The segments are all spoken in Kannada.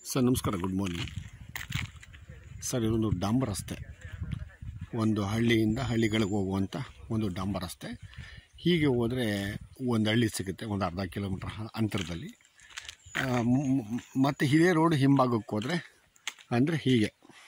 ಸರ್ ನಮಸ್ಕಾರ ಗುಡ್ ಮಾರ್ನಿಂಗ್ ಸರ್ ಇದೊಂದು ಡಾಂಬರ್ ರಸ್ತೆ ಒಂದು ಹಳ್ಳಿಯಿಂದ ಹಳ್ಳಿಗಳಿಗೆ ಹೋಗುವಂಥ ಒಂದು ಡಾಂಬರ್ ರಸ್ತೆ ಹೀಗೆ ಹೋದರೆ ಒಂದು ಹಳ್ಳಿ ಸಿಗುತ್ತೆ ಒಂದು ಅರ್ಧ ಕಿಲೋಮೀಟ್ರ್ ಹ- ಅಂತರದಲ್ಲಿ ಆ, ಮ್- ಮ್- ಮತ್ತು ಇದೇ ರೋಡ್ ಹಿಂಭಾಗಕ್ಕೆ ಹೋದರೆ ಅಂದರೆ ಹೀಗೆ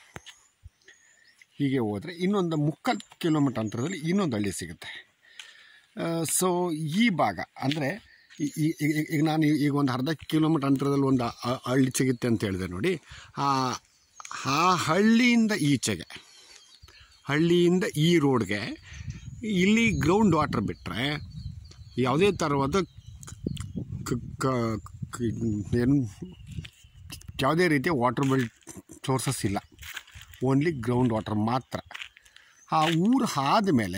ಹೀಗೆ ಹೋದರೆ ಇನ್ನೊಂದು ಮುಕ್ಕಾಲು ಕಿಲೋಮೀಟ್ರ್ ಅಂತರದಲ್ಲಿ ಇನ್ನೊಂದು ಹಳ್ಳಿ ಸಿಗುತ್ತೆ ಸೊ ಈ ಭಾಗ ಅಂದರೆ ಈಗ ನಾನು ಈಗ ಒಂದು ಅರ್ಧ ಕಿಲೋಮೀಟ್ರ್ ಅಂತರದಲ್ಲಿ ಒಂದು ಹ- ಹಳ್ಳಿ ಸಿಗುತ್ತೆ ಅಂತ ಹೇಳಿದೆ ನೋಡಿ ಆ ಆ ಹಳ್ಳಿಯಿಂದ ಈಚೆಗೆ ಹಳ್ಳಿಯಿಂದ ಈ ರೋಡ್ಗೆ ಇಲ್ಲಿ ಗ್ರೌಂಡ್ ವಾಟರ್ ಬಿಟ್ಟರೆ ಯಾವುದೇ ಥರವಾದ ಕ- ಕ- ಕ- ಏನು ಯಾವುದೇ ರೀತಿಯ ವಾಟರ್ ಬೆಲ್ ಸೋರ್ಸಸ್ ಇಲ್ಲ ಓನ್ಲಿ ಗ್ರೌಂಡ್ ವಾಟರ್ ಮಾತ್ರ ಆ ಊರು ಆದಮೇಲೆ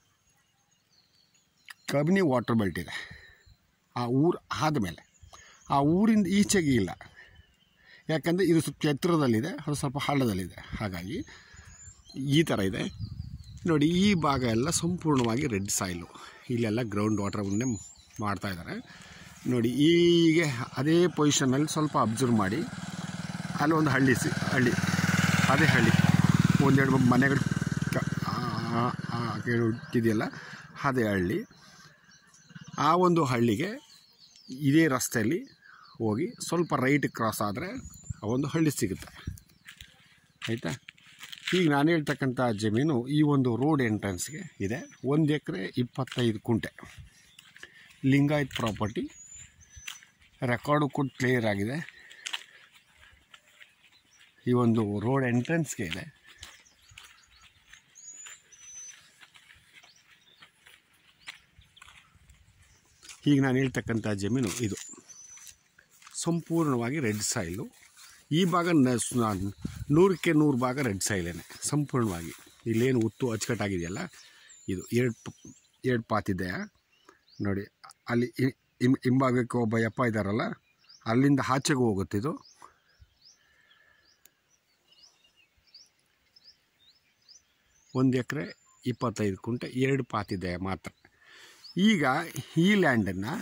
ಕಬಿನಿ ವಾಟರ್ ಬೆಲ್ಟ್ ಇದೆ ಆ ಊರು ಆದಮೇಲೆ ಆ ಊರಿಂದ ಈಚೆಗೆ ಇಲ್ಲ ಯಾಕಂದರೆ ಇದು ಸ್ವಲ್ಪ ಎತ್ತರದಲ್ಲಿದೆ ಅದು ಸ್ವಲ್ಪ ಹಳ್ಳದಲ್ಲಿದೆ ಹಾಗಾಗಿ ಈ ಥರ ಇದೆ ನೋಡಿ ಈ ಭಾಗ ಎಲ್ಲ ಸಂಪೂರ್ಣವಾಗಿ ರೆಡ್ ಸಾಯಿಲು ಇಲ್ಲೆಲ್ಲ ಗ್ರೌಂಡ್ ವಾಟರ್ನೇ ಮಾಡ್ತಾ ಇದ್ದಾರೆ ನೋಡಿ ಹೀಗೆ ಅದೇ ಪೊಸಿಷನಲ್ಲಿ ಸ್ವಲ್ಪ ಅಬ್ಸರ್ವ್ ಮಾಡಿ ಅಲ್ಲೊಂದು ಹಳ್ಳಿ ಸಿ ಹಳ್ಳಿ ಅದೇ ಹಳ್ಳಿ ಒಂದೆರಡು ಮನೆಗಳು ಕ- ಆ- ಆ- ಇದೆಯಲ್ಲ ಅದೇ ಹಳ್ಳಿ ಆ ಒಂದು ಹಳ್ಳಿಗೆ ಇದೇ ರಸ್ತೆಯಲ್ಲಿ ಹೋಗಿ ಸ್ವಲ್ಪ ರೈಟ್ ಕ್ರಾಸ್ ಆದರೆ ಆ ಒಂದು ಹಳ್ಳಿ ಸಿಗುತ್ತೆ ಆಯಿತಾ ಈಗ ನಾನು ಹೇಳ್ತಕ್ಕಂಥ ಜಮೀನು ಈ ಒಂದು ರೋಡ್ ಎಂಟ್ರೆನ್ಸ್ಗೆ ಇದೆ ಒಂದು ಎಕರೆ ಇಪ್ಪತ್ತೈದು ಕುಂಟೆ ಲಿಂಗಾಯತ್ ಪ್ರಾಪರ್ಟಿ ರೆಕಾರ್ಡು ಕೂಡ ಕ್ಲಿಯರ್ ಆಗಿದೆ ಈ ಒಂದು ರೋಡ್ ಎಂಟ್ರೆನ್ಸ್ಗೆ ಇದೆ ಈಗ ನಾನು ಹೇಳ್ತಕ್ಕಂಥ ಜಮೀನು ಇದು ಸಂಪೂರ್ಣವಾಗಿ ರೆಡ್ ಸಾಯಿಲು ಈ ಭಾಗ ನ- ಸ್- ನಾನ್- ನೂರಕ್ಕೆ ನೂರು ಭಾಗ ರೆಡ್ ಸಾಯಿಲೇನೆ ಸಂಪೂರ್ಣವಾಗಿ ಇಲ್ಲೇನು ಉತ್ತು ಅಚ್ಚುಕಟ್ಟಾಗಿದೆಯಲ್ಲ ಇದು ಎರಡು ಪ- ಎರಡು ಪಾತಿದೆ ನೋಡಿ ಅಲ್ಲಿ ಇ- ಹಿಂ ಹಿಂಭಾಗಕ್ಕೆ ಒಬ್ಬ ಯಪ್ಪ ಇದ್ದಾರಲ್ಲ ಅಲ್ಲಿಂದ ಆಚೆಗೂ ಹೋಗುತ್ತಿದು ಒಂದು ಎಕರೆ ಇಪ್ಪತ್ತೈದು ಕುಂಟೆ ಎರಡು ಪಾತಿದೆ ಮಾತ್ರ ಈಗ ಈ ಲ್ಯಾಂಡನ್ನು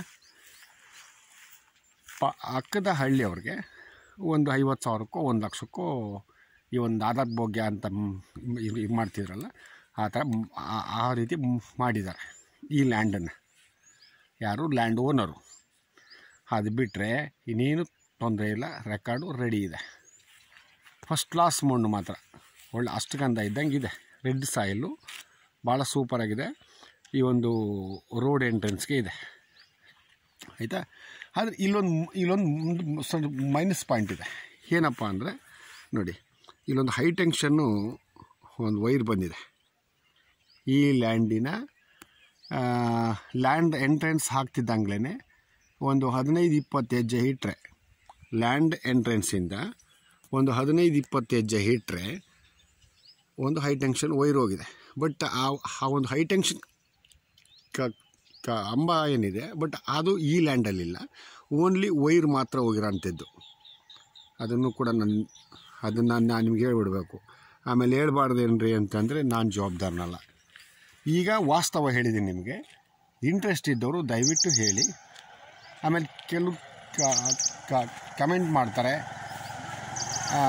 ಪ ಅಕ್ಕದ ಹಳ್ಳಿಯವ್ರಿಗೆ ಒಂದು ಐವತ್ತು ಸಾವಿರಕ್ಕೋ ಒಂದು ಲಕ್ಷಕ್ಕೋ ಈ ಒಂದು ಆಧಾರ್ ಭೋಗ್ಯ ಅಂತ ಇದು ಮಾಡ್ತಿದ್ರಲ್ಲ ಆ ಥರ ಮ್- ಆ- ಆ ರೀತಿ ಮ್- ಮಾಡಿದ್ದಾರೆ ಈ ಲ್ಯಾಂಡನ್ನು ಯಾರು ಲ್ಯಾಂಡ್ ಓನರು ಅದು ಬಿಟ್ಟರೆ ಇನ್ನೇನು ತೊಂದರೆ ಇಲ್ಲ ರೆಕಾರ್ಡು ರೆಡಿ ಇದೆ ಫಸ್ಟ್ ಕ್ಲಾಸ್ ಮಣ್ಣು ಮಾತ್ರ ಒಳ್ಳೆ ಅಷ್ಟಗಂಧ ಇದ್ದಂಗೆ ಇದೆ ರೆಡ್ ಸಾಯಿಲು ಭಾಳ ಸೂಪರಾಗಿದೆ ಈ ಒಂದು ರೋಡ್ ಎಂಟ್ರೆನ್ಸ್ಗೆ ಇದೆ ಆಯಿತಾ ಆದರೆ ಇಲ್ಲೊಂದು ಇಲ್ಲೊಂದು ಸ್ವಲ್ಪ ಮೈನಸ್ ಪಾಯಿಂಟ್ ಇದೆ ಏನಪ್ಪ ಅಂದರೆ ನೋಡಿ ಇಲ್ಲೊಂದು ಹೈ ಟೆನ್ಷನ್ನು ಒಂದು ವೈರ್ ಬಂದಿದೆ ಈ ಲ್ಯಾಂಡಿನ ಲ್ಯಾಂಡ್ ಎಂಟ್ರೆನ್ಸ್ ಹಾಕ್ತಿದ್ದಂಗ್ಲೇ ಒಂದು ಹದಿನೈದು ಇಪ್ಪತ್ತು ಹೆಜ್ಜೆ ಇಟ್ಟರೆ ಲ್ಯಾಂಡ್ ಎಂಟ್ರೆನ್ಸಿಂದ ಒಂದು ಹದಿನೈದು ಇಪ್ಪತ್ತು ಹೆಜ್ಜೆ ಇಟ್ಟರೆ ಒಂದು ಹೈ ಟೆನ್ಷನ್ ವೈರ್ ಹೋಗಿದೆ ಬಟ್ ಆ ಆ ಒಂದು ಹೈ ಟೆನ್ಷನ್ ಕ ಕ ಅಂಬ ಏನಿದೆ ಬಟ್ ಅದು ಈ ಲ್ಯಾಂಡಲ್ಲಿಲ್ಲ ಓನ್ಲಿ ವೈರ್ ಮಾತ್ರ ಹೋಗಿರೋಂಥದ್ದು ಅದನ್ನು ಕೂಡ ನನ್ನ ಅದನ್ನು ನಾನು ನಿಮ್ಗೆ ಹೇಳ್ಬಿಡ್ಬೇಕು ಆಮೇಲೆ ಹೇಳ್ಬಾರ್ದೇನ್ರಿ ಅಂತಂದರೆ ನಾನು ಜವಾಬ್ದಾರನಲ್ಲ ಈಗ ವಾಸ್ತವ ಹೇಳಿದ್ದೀನಿ ನಿಮಗೆ ಇಂಟ್ರೆಸ್ಟ್ ಇದ್ದವರು ದಯವಿಟ್ಟು ಹೇಳಿ ಆಮೇಲೆ ಕೆಲವು ಕಮೆಂಟ್ ಮಾಡ್ತಾರೆ ಆ,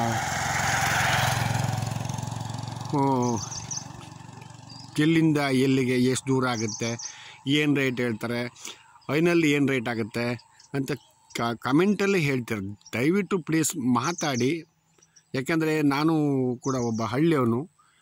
ಓ, ಎಲ್ಲಿಂದ ಎಲ್ಲಿಗೆ ಎಷ್ಟು ದೂರ ಆಗುತ್ತೆ ಏನು ರೇಟ್ ಹೇಳ್ತಾರೆ ಫೈನಲ್ಲಿ ಏನು ರೇಟ್ ಆಗುತ್ತೆ ಅಂತ ಕ ಕಮೆಂಟಲ್ಲಿ ಹೇಳ್ತಾರೆ ದಯವಿಟ್ಟು ಪ್ಲೀಸ್ ಮಾತಾಡಿ ಯಾಕೆಂದರೆ ನಾನು ಕೂಡ ಒಬ್ಬ ಹಳ್ಳಿಯವನು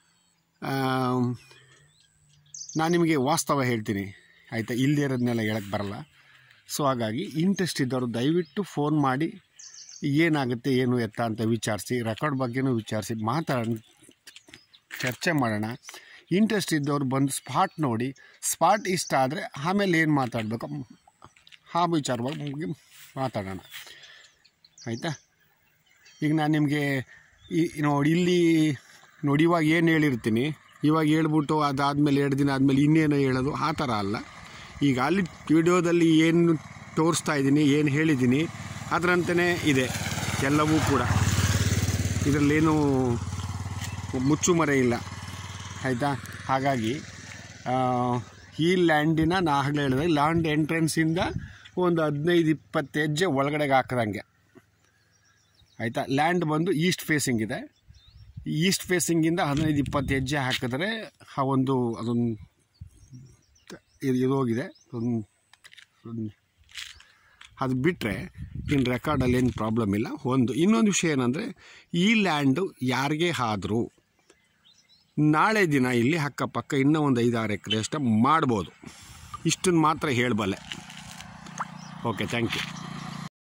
ನಾನು ನಿಮಗೆ ವಾಸ್ತವ ಹೇಳ್ತೀನಿ ಆಯಿತಾ ಇಲ್ಲದೇ ಇರೋದನ್ನೆಲ್ಲ ಹೇಳಕ್ಕೆ ಬರಲ್ಲ ಸೊ ಹಾಗಾಗಿ ಇಂಟ್ರೆಸ್ಟ್ ಇದ್ದವರು ದಯವಿಟ್ಟು ಫೋನ್ ಮಾಡಿ ಏನಾಗುತ್ತೆ ಏನು ಎತ್ತ ಅಂತ ವಿಚಾರಿಸಿ ರೆಕಾರ್ಡ್ ಬಗ್ಗೆನೂ ವಿಚಾರಿಸಿ ಮಾತಾಡೋಣ ಚರ್ಚೆ ಮಾಡೋಣ ಇಂಟ್ರೆಸ್ಟ್ ಇದ್ದವ್ರು ಬಂದು ಸ್ಪಾಟ್ ನೋಡಿ ಸ್ಪಾಟ್ ಇಷ್ಟ ಆದರೆ ಆಮೇಲೆ ಏನು ಮಾತಾಡಬೇಕು ಆ ವಿಚಾರವಾಗಿ ಮಾತಾಡೋಣ ಆಯಿತಾ ಈಗ ನಾನು ನಿಮಗೆ ಈ ನೋಡಿ ಇಲ್ಲಿ ನೋಡಿ ಇವಾಗ ಏನು ಹೇಳಿರ್ತೀನಿ ಇವಾಗ ಹೇಳ್ಬಿಟ್ಟು ಅದಾದಮೇಲೆ ಎರಡು ದಿನ ಆದಮೇಲೆ ಇನ್ನೇನು ಹೇಳೋದು ಆ ಥರ ಅಲ್ಲ ಈಗ ಅಲ್ಲಿ ವಿಡಿಯೋದಲ್ಲಿ ಏನು ತೋರಿಸ್ತಾ ಇದ್ದೀನಿ ಏನು ಹೇಳಿದ್ದೀನಿ ಅದರಂತೆಯೇ ಇದೆ ಎಲ್ಲವೂ ಕೂಡ ಇದರಲ್ಲೇನು ಮುಚ್ಚುಮರೆ ಇಲ್ಲ ಆಯಿತಾ ಹಾಗಾಗಿ ಆ, ಈ ಲ್ಯಾಂಡಿನ ನಾ ಆಗಲೇ ಹೇಳಿದೆ ಲ್ಯಾಂಡ್ ಎಂಟ್ರೆನ್ಸಿಂದ ಒಂದು ಹದಿನೈದು ಇಪ್ಪತ್ತು ಹೆಜ್ಜೆ ಒಳಗಡೆಗೆ ಹಾಕ್ದಂಗೆ ಆಯಿತಾ ಲ್ಯಾಂಡ್ ಬಂದು ಈಸ್ಟ್ ಫೇಸಿಂಗ್ ಇದೆ ಈಸ್ಟ್ ಫೇಸಿಂಗಿಂದ ಹದಿನೈದು ಇಪ್ಪತ್ತು ಹೆಜ್ಜೆ ಹಾಕಿದ್ರೆ ಆ ಒಂದು ಅದೊಂದು ಇದು ಇದು ಹೋಗಿದೆ ಒಂದು ಒಂದು- ಅದು ಬಿಟ್ಟರೆ ಇನ್ನು ರೆಕಾರ್ಡಲ್ಲಿ ಏನು ಪ್ರಾಬ್ಲಮ್ ಇಲ್ಲ ಒಂದು ಇನ್ನೊಂದು ವಿಷಯ ಏನಂದರೆ ಈ ಲ್ಯಾಂಡು ಯಾರಿಗೇ ಆದರೂ ನಾಳೆ ದಿನ ಇಲ್ಲಿ ಅಕ್ಕಪಕ್ಕ ಇನ್ನೂ ಒಂದು ಐದಾರು ಎಕರೆ ಅಷ್ಟು ಮಾಡ್ಬೋದು ಇಷ್ಟನ್ನು ಮಾತ್ರ ಹೇಳಬಲ್ಲೆ ಓಕೆ ಥ್ಯಾಂಕ್ ಯು